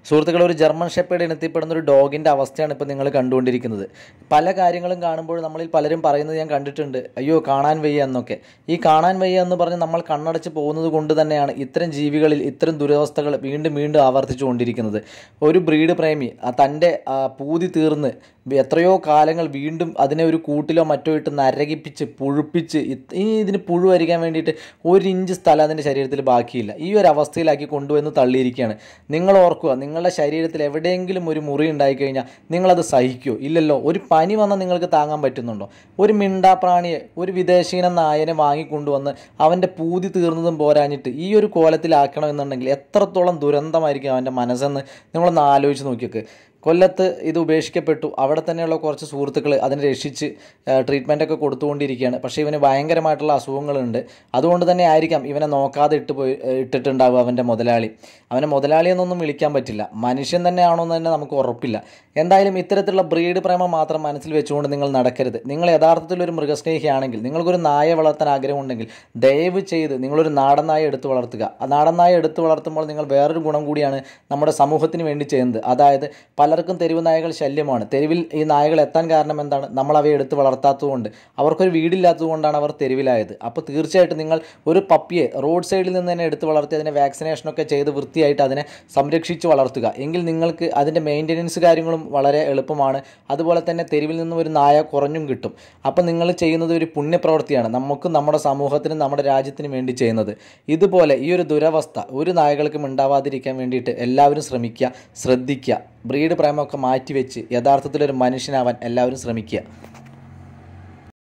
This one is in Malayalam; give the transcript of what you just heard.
സുഹൃത്തുക്കൾ ഒരു ജർമ്മൻ ഷെപ്പേഡ് ഇനത്തിൽപ്പെടുന്ന ഒരു ഡോഗിൻ്റെ അവസ്ഥയാണ് ഇപ്പോൾ നിങ്ങൾ കണ്ടുകൊണ്ടിരിക്കുന്നത് പല കാര്യങ്ങളും കാണുമ്പോൾ നമ്മളിൽ പലരും പറയുന്നത് ഞാൻ കണ്ടിട്ടുണ്ട് അയ്യോ കാണാൻ വയ്യ എന്നൊക്കെ ഈ കാണാൻ വയ്യ എന്ന് പറഞ്ഞ് നമ്മൾ കണ്ണടച്ച് പോകുന്നത് കൊണ്ട് തന്നെയാണ് ഇത്തരം ജീവികളിൽ ഇത്തരം ദുരവസ്ഥകൾ വീണ്ടും വീണ്ടും ആവർത്തിച്ചു കൊണ്ടിരിക്കുന്നത് ഒരു ബ്രീഡ് പ്രേമി ആ തൻ്റെ ആ, പൂതി തീർന്ന് എത്രയോ കാലങ്ങൾ വീണ്ടും അതിനെ ഒരു കൂട്ടിലോ മറ്റോ ഇട്ട് നരകിപ്പിച്ച് പുഴുപ്പിച്ച് ഇത്- ഇനി ഇതിന് പുഴു വരിക്കാൻ വേണ്ടിയിട്ട് ഒരു ഇഞ്ച് സ്ഥലം അതിൻ്റെ ശരീരത്തിൽ ബാക്കിയില്ല ഈ ഒരു അവസ്ഥയിലാക്കി കൊണ്ടുവന്ന് തള്ളിയിരിക്കുകയാണ് നിങ്ങൾ ഓർക്കുക നിങ്ങളുടെ ശരീരത്തിൽ എവിടെയെങ്കിലും ഒരു മുറി ഉണ്ടായിക്കഴിഞ്ഞാൽ നിങ്ങളത് സഹിക്കുമോ ഇല്ലല്ലോ ഒരു പനി വന്നാൽ നിങ്ങൾക്ക് താങ്ങാൻ പറ്റുന്നുണ്ടോ ഒരു മിണ്ടാപ്രാണിയെ ഒരു വിദേശീന നായനെ വാങ്ങിക്കൊണ്ടുവന്ന് അവൻ്റെ പൂതി തീർന്നതും പോരാഞ്ഞിട്ട് ഈ ഒരു കോലത്തിലാക്കണമെന്നുണ്ടെങ്കിൽ എത്രത്തോളം ദുരന്തമായിരിക്കും അവൻ്റെ മനസ്സെന്ന് നിങ്ങളൊന്ന് ആലോചിച്ച് നോക്കിയൊക്കെ കൊല്ലത്ത് ഇത് ഉപേക്ഷിക്കപ്പെട്ടു അവിടെ തന്നെയുള്ള കുറച്ച് സുഹൃത്തുക്കൾ അതിനെ രക്ഷിച്ച് ട്രീറ്റ്മെൻ്റ് ഒക്കെ കൊടുത്തുകൊണ്ടിരിക്കുകയാണ് പക്ഷേ ഇവന് ഭയങ്കരമായിട്ടുള്ള അസുഖങ്ങളുണ്ട് അതുകൊണ്ട് തന്നെ ആയിരിക്കാം ഇവനെ നോക്കാതെ ഇട്ട് പോയി ഏഹ് ഇട്ടിട്ടുണ്ടാവുക അവൻ്റെ മുതലാളി അവനെ മുതലാളി എന്നൊന്നും വിളിക്കാൻ പറ്റില്ല മനുഷ്യൻ തന്നെയാണോ എന്ന് തന്നെ നമുക്ക് ഉറപ്പില്ല എന്തായാലും ഇത്തരത്തിലുള്ള ബ്രീഡ് പ്രേമം മാത്രം മനസ്സിൽ വെച്ചുകൊണ്ട് നിങ്ങൾ നടക്കരുത് നിങ്ങൾ യഥാർത്ഥത്തിൽ ഒരു മൃഗസ്നേഹിയാണെങ്കിൽ നിങ്ങൾക്കൊരു നായ വളർത്താൻ ആഗ്രഹമുണ്ടെങ്കിൽ ദയവ് ചെയ്ത് നിങ്ങളൊരു നാടൻ നായ എടുത്ത് വളർത്തുക ആ നാടൻ നായ എടുത്ത് വളർത്തുമ്പോൾ നിങ്ങൾ വേറൊരു ഗുണം കൂടിയാണ് നമ്മുടെ സമൂഹത്തിന് വേണ്ടി ചെയ്യുന്നത് അതായത് പലർക്കും തെരുവ് നായകൾ ശല്യമാണ് തെരുവിൽ ഈ നായകൾ എത്താൻ കാരണം എന്താണ് നമ്മൾ അവയെ എടുത്ത് വളർത്താത്തതുകൊണ്ട് അവർക്കൊരു വീടില്ലാത്തതുകൊണ്ടാണ് അവർ തെരുവിലായത് അപ്പോൾ തീർച്ചയായിട്ടും നിങ്ങൾ ഒരു പപ്പിയെ റോഡ് സൈഡിൽ നിന്ന് തന്നെ എടുത്ത് വളർത്തി അതിനെ വാക്സിനേഷനൊക്കെ ചെയ്ത് വൃത്തിയായിട്ട് അതിനെ സംരക്ഷിച്ച് വളർത്തുക എങ്കിൽ നിങ്ങൾക്ക് അതിൻ്റെ മെയിൻ്റനൻസ് കാര്യങ്ങളും വളരെ എളുപ്പമാണ് അതുപോലെ തന്നെ തെരുവിൽ നിന്നും ഒരു നായ കുറഞ്ഞും കിട്ടും അപ്പോൾ നിങ്ങൾ ചെയ്യുന്നത് ഒരു പുണ്യപ്രവൃത്തിയാണ് നമുക്കും നമ്മുടെ സമൂഹത്തിനും നമ്മുടെ രാജ്യത്തിനും വേണ്ടി ചെയ്യുന്നത് ഇതുപോലെ ഈ ഒരു ദുരവസ്ഥ ഒരു നായകൾക്കും ഉണ്ടാവാതിരിക്കാൻ വേണ്ടിയിട്ട് എല്ലാവരും ശ്രമിക്കുക ശ്രദ്ധിക്കുക ബ്രീഡ് പ്രേമമൊക്കെ മാറ്റിവെച്ച് യഥാർത്ഥത്തിലൊരു മനുഷ്യനാവാൻ എല്ലാവരും ശ്രമിക്കുക